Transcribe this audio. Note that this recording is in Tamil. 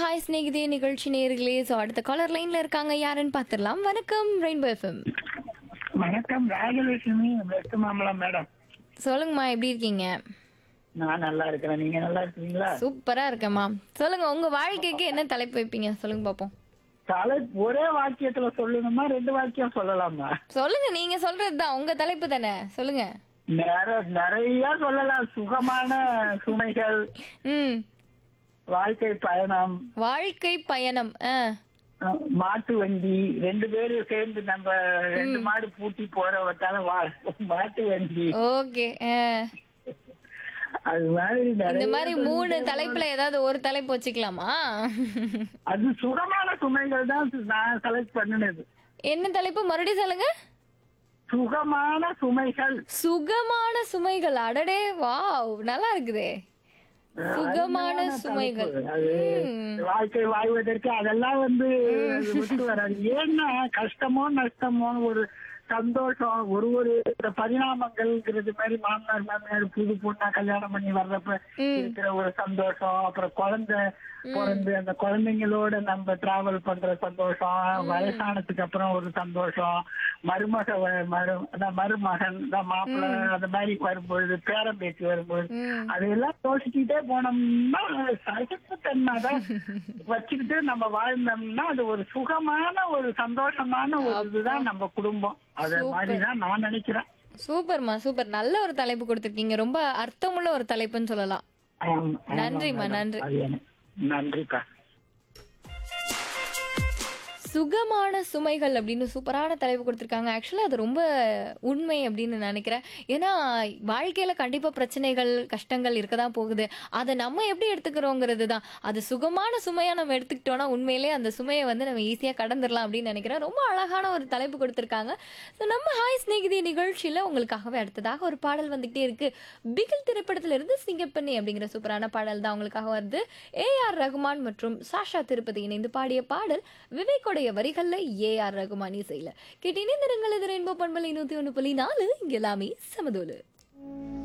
ஹாய் ஸ்நேகிதே நிகழ்ச்சி நேர்களே ஸோ அடுத்த காலர் லைன்ல இருக்காங்க யாருன்னு பார்த்துடலாம் வணக்கம் ரெயின்போ எஃப்எம் வணக்கம் ராஜலட்சுமி வெஸ்ட் மாமலம் மேடம் சொல்லுங்கம்மா எப்படி இருக்கீங்க நான் நல்லா இருக்கிறேன் நீங்க நல்லா இருக்கீங்களா சூப்பரா இருக்கேம்மா சொல்லுங்க உங்க வாழ்க்கைக்கு என்ன தலைப்பு வைப்பீங்க சொல்லுங்க பாப்போம் தலை ஒரே வாக்கியத்துல சொல்லணுமா ரெண்டு வாக்கியம் சொல்லலாமா சொல்லுங்க நீங்க சொல்றதுதான் உங்க தலைப்பு தானே சொல்லுங்க நிறைய நிறைய சொல்லலாம் சுகமான சுமைகள் ம் வாழ்க்கை பயணம் வாழ்க்கை பயணம் ஆ அஹ், மாட்டு வண்டி ரெண்டு பேரும் சேர்ந்து நம்ம ரெண்டு மாடு பூட்டி போறவத்தால வா- மாட்டு வண்டி ஓகே அது மாதிரி இந்த நிறைய மாதிரி மூணு தலைப்புல ஏதாவது ஒரு தலைப்பு வச்சுக்கலாமா அது சுகமான சுமைகள் தான் நான் செலக்ட் பண்ணினது என்ன தலைப்பு மறுபடியும் சொல்லுங்க சுகமான சுமைகள் சுகமான சுமைகள் அடடே வாவ் நல்லா இருக்குதே சுகமான சுமைகள் அது வாழ்க்கை வாழ்வதற்கு அதெல்லாம் வந்து ஒத்து வராது ஏன்னா கஷ்டமோ நஷ்டமோ ஒரு சந்தோஷம் ஒரு ஒரு இந்த பரிணாமங்கள்ங்கிறது மாதிரி மாமனார் மாமியார் புது பொண்ணா கல்யாணம் பண்ணி வர்றப்ப இருக்கிற ஒரு சந்தோஷம் அப்புறம் குழந்தை பிறந்து அந்த குழந்தைங்களோட நம்ம டிராவல் பண்ற சந்தோஷம் வயசானதுக்கு அப்புறம் ஒரு சந்தோஷம் மருமக வ- மரு அதான் மருமகன் தான் மாப்பிள்ளை அந்த மாதிரி வரும்பொழுது பேரம் பேச்சு வரும்பொழுது அதையெல்லாம் யோசிச்சுட்டே போனோம்னா சகிப்புத்தன்மை தான் வச்சுக்கிட்டு நம்ம வாழ்ந்தோம்னா அது ஒரு சுகமான ஒரு சந்தோஷமான ஒரு இதுதான் நம்ம குடும்பம் அத மாதிரிதான் நான் நினைக்கிறேன் சூப்பர்மா சூப்பர் நல்ல ஒரு தலைப்பு கொடுத்துருக்கீங்க ரொம்ப அர்த்தமுள்ள ஒரு தலைப்புன்னு சொல்லலாம் ஆமா, ஆமா, நன்றிம்மா, மேடம். நன்றி. அது எனக்கு- நன்றிப்பா சுகமான சுமைகள் அப்படின்னு சூப்பரான தலைப்பு கொடுத்துருக்காங்க ஆக்சுவலாக அது ரொம்ப உண்மை அப்படின்னு நினைக்கிறேன் ஏன்னா வாழ்க்கையில் கண்டிப்பாக பிரச்சனைகள் கஷ்டங்கள் இருக்க தான் போகுது அதை நம்ம எப்படி எடுத்துக்கிறோங்கிறது தான் அது சுகமான சுமையாக நம்ம எடுத்துக்கிட்டோம்னா உண்மையிலே அந்த சுமையை வந்து நம்ம ஈஸியாக கடந்துடலாம் அப்படின்னு நினைக்கிறேன் ரொம்ப அழகான ஒரு தலைப்பு கொடுத்துருக்காங்க ஸோ நம்ம ஹாய் ஸ்நேகிதி நிகழ்ச்சியில் உங்களுக்காகவே அடுத்ததாக ஒரு பாடல் வந்துகிட்டே இருக்கு பிகில் திரைப்படத்திலிருந்து சிங்கப்பண்ணி அப்படிங்கிற சூப்பரான பாடல் தான் உங்களுக்காக வருது ஏ ஆர் ரகுமான் மற்றும் சாஷா திருப்பதி இணைந்து பாடிய பாடல் விவேக்கோடைய வரிகள்ல ஏ ஆர் ரகுமான் இசையில கேட்டு இணைந்திருங்கள் இது ரெயின்போ பண்பலை நூத்தி ஒன்று புள்ளி நாலு இங்க எல்லாமே சமதோலு